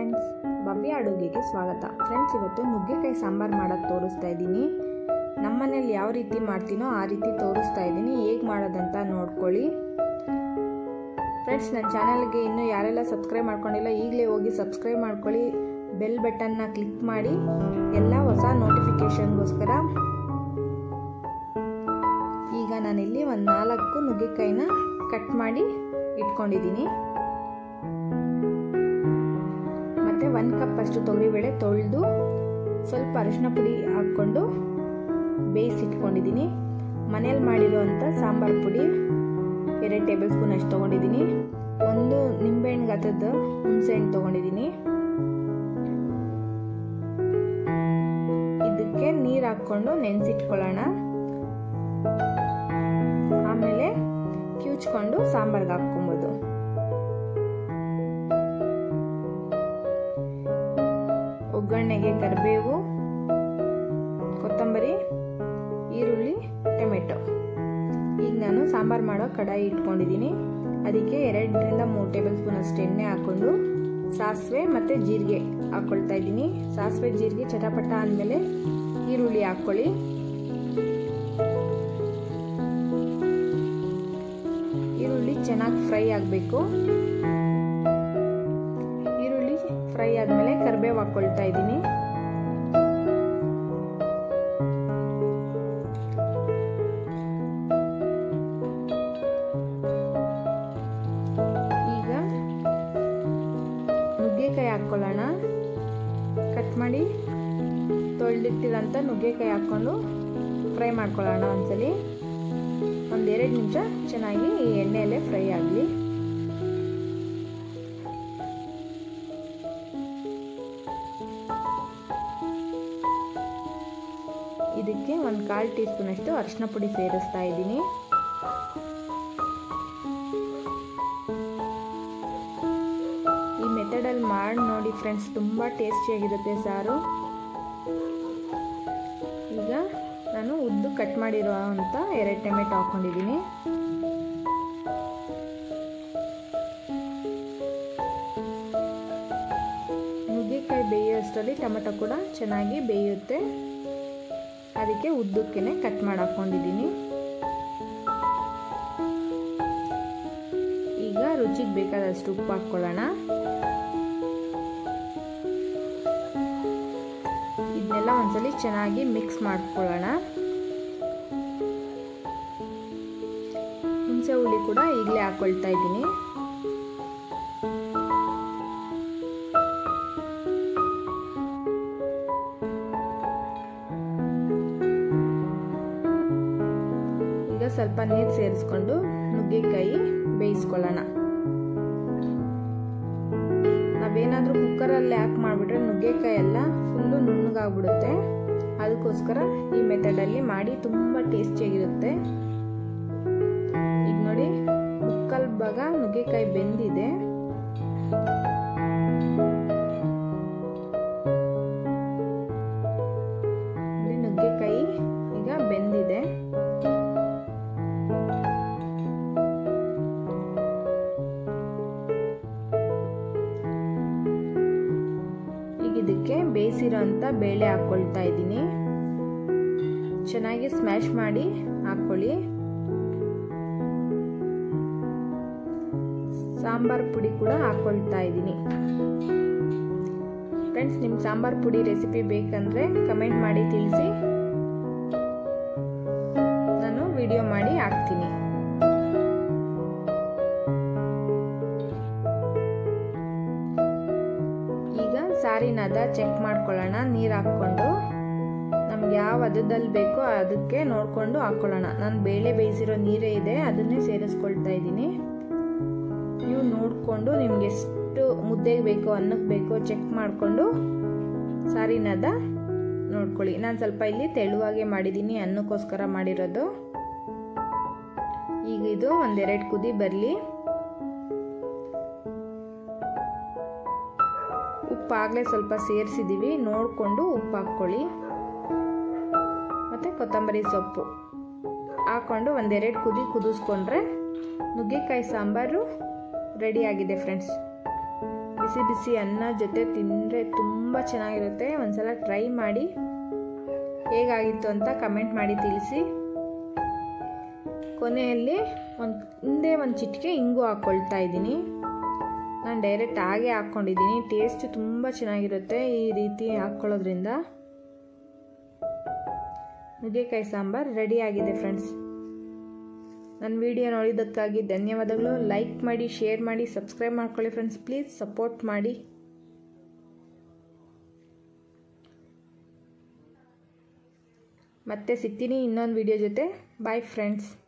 friends ಭವ್ಯ ಅಡುಗೆಗೆ ಸ್ವಾಗತ friends ಇವತ್ತು ನುಗ್ಗೆಕಾಯಿ ಸಾಂಬಾರು ಮಾಡೋದು ತೋರಿಸ್ತಾ ಇದ್ದೀನಿ ನಮ್ಮನೇಲಿ ಯಾವ ರೀತಿ ಮಾಡ್ತೀನೋ ಆ ರೀತಿ ತೋರಿಸ್ತಾ ಇದ್ದೀನಿ ಹೇಗೆ ಮಾಡೋದಂತ ನೋಡ್ಕೊಳ್ಳಿ ಫ್ರೆಂಡ್ಸ್ ನನ್ನ ಚಾನಲ್ಗೆ ಇನ್ನೂ ಯಾರೆಲ್ಲ ಸಬ್ಸ್ಕ್ರೈಬ್ ಮಾಡ್ಕೊಂಡಿಲ್ಲ ಈಗಲೇ ಹೋಗಿ ಸಬ್ಸ್ಕ್ರೈಬ್ ಮಾಡ್ಕೊಳ್ಳಿ ಬೆಲ್ ಬಟನ್ನ ಕ್ಲಿಕ್ ಮಾಡಿ ಎಲ್ಲ ಹೊಸ ನೋಟಿಫಿಕೇಷನ್ಗೋಸ್ಕರ ಈಗ ನಾನಿಲ್ಲಿ ಒಂದು ನಾಲ್ಕು ನುಗ್ಗೆಕಾಯಿನ ಕಟ್ ಮಾಡಿ ಇಟ್ಕೊಂಡಿದ್ದೀನಿ ಮತ್ತು ಒಂದು ಕಪ್ ಅಷ್ಟು ತೊಗರಿಬೇಳೆ ತೊಳೆದು ಸ್ವಲ್ಪ ಅರಿಶಿನ ಪುಡಿ ಹಾಕ್ಕೊಂಡು ಬೇಯಿಸಿಟ್ಕೊಂಡಿದ್ದೀನಿ ಮನೇಲಿ ಮಾಡಿರುವಂಥ ಸಾಂಬಾರು ಪುಡಿ ಎರಡು ಟೇಬಲ್ ಸ್ಪೂನ್ ಅಷ್ಟು ತೊಗೊಂಡಿದ್ದೀನಿ ಒಂದು ನಿಂಬೆಹಣ್ಣು ಗಾತ್ರದ ಹುಣಸೆಹಣ್ಣು ತೊಗೊಂಡಿದ್ದೀನಿ ಇದಕ್ಕೆ ನೀರು ಹಾಕ್ಕೊಂಡು ನೆನೆಸಿಟ್ಕೊಳ್ಳೋಣ ಆಮೇಲೆ ಕಿವುಚ್ಕೊಂಡು ಸಾಂಬಾರ್ಗೆ ಹಾಕ್ಕೊಬೋದು ಒಗ್ಗರಣೆಗೆ ಕರಿಬೇವು ಕೊತ್ತಂಬರಿ ಈರುಳ್ಳಿ ಟೊಮೆಟೊ ಈಗ ನಾನು ಸಾಂಬಾರು ಮಾಡೋ ಕಡಾಯಿ ಇಟ್ಕೊಂಡಿದ್ದೀನಿ ಅದಕ್ಕೆ ಎರಡರಿಂದ ಮೂರು ಟೇಬಲ್ ಸ್ಪೂನ್ ಅಷ್ಟು ಎಣ್ಣೆ ಹಾಕ್ಕೊಂಡು ಸಾಸಿವೆ ಮತ್ತು ಜೀರಿಗೆ ಹಾಕ್ಕೊಳ್ತಾ ಇದ್ದೀನಿ ಸಾಸಿವೆ ಜೀರಿಗೆ ಚಟಪಟ ಆದಮೇಲೆ ಈರುಳ್ಳಿ ಹಾಕ್ಕೊಳ್ಳಿ ಈರುಳ್ಳಿ ಚೆನ್ನಾಗಿ ಫ್ರೈ ಆಗಬೇಕು ಈರುಳ್ಳಿ ಫ್ರೈ ಆದಮೇಲೆ ಕರಿಬೇವು ಹಾಕ್ಕೊಳ್ತಾ ಇದ್ದೀನಿ ಈಗ ನುಗ್ಗೆಕಾಯಿ ಹಾಕ್ಕೊಳ್ಳೋಣ ಕಟ್ ಮಾಡಿ ತೊಳೆದಿಟ್ಟಿರೋಂಥ ನುಗ್ಗೆಕಾಯಿ ಹಾಕ್ಕೊಂಡು ಫ್ರೈ ಮಾಡ್ಕೊಳ್ಳೋಣ ಒಂದ್ಸಲಿ ಒಂದೆರಡು ನಿಮಿಷ ಚೆನ್ನಾಗಿ ಈ ಎಣ್ಣೆಯಲ್ಲೇ ಫ್ರೈ ಆಗಲಿ ಇದಕ್ಕೆ ಒಂದು ಕಾಲು ಟೀ ಸ್ಪೂನಷ್ಟು ಅರಿಶಿನ ಪುಡಿ ಸೇರಿಸ್ತಾ ಇದ್ದೀನಿ ಈ ಮೆಥಡಲ್ಲಿ ಮಾಡಿ ನೋಡಿ ಫ್ರೆಂಡ್ಸ್ ತುಂಬ ಟೇಸ್ಟಿಯಾಗಿರುತ್ತೆ ಸಾರು ಈಗ ನಾನು ಉದ್ದು ಕಟ್ ಮಾಡಿರೋ ಅಂತ ಎರಡು ಟೊಮೆಟೊ ಹಾಕ್ಕೊಂಡಿದ್ದೀನಿ ನುಗ್ಗೆಕಾಯಿ ಬೇಯೋಷ್ಟರಲ್ಲಿ ಟೊಮೆಟೊ ಕೂಡ ಚೆನ್ನಾಗಿ ಬೇಯುತ್ತೆ ಅದಕ್ಕೆ ಉದ್ದಕ್ಕೇ ಕಟ್ ಮಾಡಿ ಹಾಕ್ಕೊಂಡಿದ್ದೀನಿ ಈಗ ರುಚಿಗೆ ಬೇಕಾದಷ್ಟು ಉಪ್ಪು ಹಾಕ್ಕೊಳ್ಳೋಣ ಇದನ್ನೆಲ್ಲ ಒಂದ್ಸಲಿ ಚೆನ್ನಾಗಿ ಮಿಕ್ಸ್ ಮಾಡ್ಕೊಳ್ಳೋಣ ಹುಣಸೆ ಹುಳಿ ಕೂಡ ಈಗಲೇ ಹಾಕ್ಕೊಳ್ತಾ ಇದ್ದೀನಿ ಈಗ ಸ್ವಲ್ಪ ನೀರು ಸೇರಿಸ್ಕೊಂಡು ನುಗ್ಗೆಕಾಯಿ ಬೇಯಿಸ್ಕೊಳ್ಳೋಣ ನಾವೇನಾದರೂ ಕುಕ್ಕರಲ್ಲಿ ಹಾಕಿ ಮಾಡಿಬಿಟ್ರೆ ನುಗ್ಗೆಕಾಯಿ ಎಲ್ಲ ಫುಲ್ಲು ನುಣ್ಣಗಾಗ್ಬಿಡುತ್ತೆ ಅದಕ್ಕೋಸ್ಕರ ಈ ಮೆಥಡಲ್ಲಿ ಮಾಡಿ ತುಂಬ ಟೇಸ್ಟಿಯಾಗಿರುತ್ತೆ ಈಗ ನೋಡಿ ಮುಕ್ಕಲ್ ಭಾಗ ನುಗ್ಗೆಕಾಯಿ ಬೆಂದಿದೆ ನುಗ್ಗೆಕಾಯಿ ಈಗ ಬೆಂದಿದೆ ಈಗ ಇದಕ್ಕೆ ಬೇಯಿಸಿರೋಂಥ ಬೇಳೆ ಹಾಕ್ಕೊಳ್ತಾ ಇದ್ದೀನಿ ಚೆನ್ನಾಗಿ ಸ್ಮ್ಯಾಶ್ ಮಾಡಿ ಹಾಕ್ಕೊಳ್ಳಿ ಸಾಂಬಾರ್ ಪುಡಿ ಕೂಡ ಹಾಕ್ಕೊಳ್ತಾ ಇದ್ದೀನಿ ಫ್ರೆಂಡ್ಸ್ ನಿಮ್ಗೆ ಸಾಂಬಾರ್ ಪುಡಿ ರೆಸಿಪಿ ಬೇಕಂದ್ರೆ ಕಮೆಂಟ್ ಮಾಡಿ ತಿಳಿಸಿ ನಾನು ವಿಡಿಯೋ ಮಾಡಿ ಹಾಕ್ತೀನಿ ಈಗ ಸಾರಿನ ಅದ ಚೆಕ್ ಮಾಡ್ಕೊಳ್ಳೋಣ ನೀರು ಹಾಕ್ಕೊಂಡು ನಮ್ಗೆ ಯಾವ ಹದದಲ್ಲಿ ಬೇಕೋ ಅದಕ್ಕೆ ನೋಡಿಕೊಂಡು ಹಾಕ್ಕೊಳ್ಳೋಣ ನಾನು ಬೇಳೆ ಬೇಯಿಸಿರೋ ನೀರೇ ಇದೆ ಅದನ್ನೇ ಸೇರಿಸ್ಕೊಳ್ತಾ ಇದ್ದೀನಿ ನೀವು ನೋಡಿಕೊಂಡು ನಿಮ್ಗೆ ಎಷ್ಟು ಮುದ್ದೆಗೆ ಬೇಕೋ ಅನ್ನಕ್ಕೆ ಬೇಕೋ ಚೆಕ್ ಮಾಡಿಕೊಂಡು ಸಾರಿನದ ನೋಡ್ಕೊಳ್ಳಿ ನಾನು ಸ್ವಲ್ಪ ಇಲ್ಲಿ ತೆಳುವಾಗೆ ಮಾಡಿದ್ದೀನಿ ಅನ್ನಕ್ಕೋಸ್ಕರ ಮಾಡಿರೋದು ಈಗ ಇದು ಒಂದೆರಡು ಕುದಿ ಬರಲಿ ಉಪ್ಪು ಆಗಲೇ ಸ್ವಲ್ಪ ಸೇರಿಸಿದ್ದೀವಿ ನೋಡಿಕೊಂಡು ಉಪ್ಪು ಹಾಕ್ಕೊಳ್ಳಿ ಮತ್ತು ಕೊತ್ತಂಬರಿ ಸೊಪ್ಪು ಹಾಕ್ಕೊಂಡು ಒಂದೆರಡು ಕುದಿ ಕುದಿಸ್ಕೊಂಡ್ರೆ ನುಗ್ಗೆಕಾಯಿ ಸಾಂಬಾರು ರೆಡಿ ಆಗಿದೆ ಫ್ರೆಂಡ್ಸ್ ಬಿಸಿ ಬಿಸಿ ಅನ್ನ ಜೊತೆ ತಿಂದರೆ ತುಂಬ ಚೆನ್ನಾಗಿರುತ್ತೆ ಒಂದ್ಸಲ ಟ್ರೈ ಮಾಡಿ ಹೇಗಾಗಿತ್ತು ಅಂತ ಕಮೆಂಟ್ ಮಾಡಿ ತಿಳಿಸಿ ಕೊನೆಯಲ್ಲಿ ಒಂದು ಹಿಂದೆ ಒಂದು ಚಿಟಿಕೆ ಹಿಂಗು ಹಾಕ್ಕೊಳ್ತಾ ಇದ್ದೀನಿ ನಾನು ಡೈರೆಕ್ಟ್ ಹಾಗೆ ಹಾಕ್ಕೊಂಡಿದ್ದೀನಿ ಟೇಸ್ಟ್ ತುಂಬ ಚೆನ್ನಾಗಿರುತ್ತೆ ಈ ರೀತಿ ಹಾಕ್ಕೊಳ್ಳೋದ್ರಿಂದ ನುಗ್ಗೆಕಾಯಿ ಸಾಂಬಾರು ರೆಡಿ ಆಗಿದೆ ಫ್ರೆಂಡ್ಸ್ ನನ್ನ ವಿಡಿಯೋ ನೋಡಿದ್ದಕ್ಕಾಗಿ ಧನ್ಯವಾದಗಳು ಲೈಕ್ ಮಾಡಿ ಶೇರ್ ಮಾಡಿ ಸಬ್ಸ್ಕ್ರೈಬ್ ಮಾಡ್ಕೊಳ್ಳಿ ಫ್ರೆಂಡ್ಸ್ ಪ್ಲೀಸ್ ಸಪೋರ್ಟ್ ಮಾಡಿ ಮತ್ತೆ ಸಿಗ್ತೀನಿ ಇನ್ನೊಂದು ವಿಡಿಯೋ ಜೊತೆ ಬಾಯ್ ಫ್ರೆಂಡ್ಸ್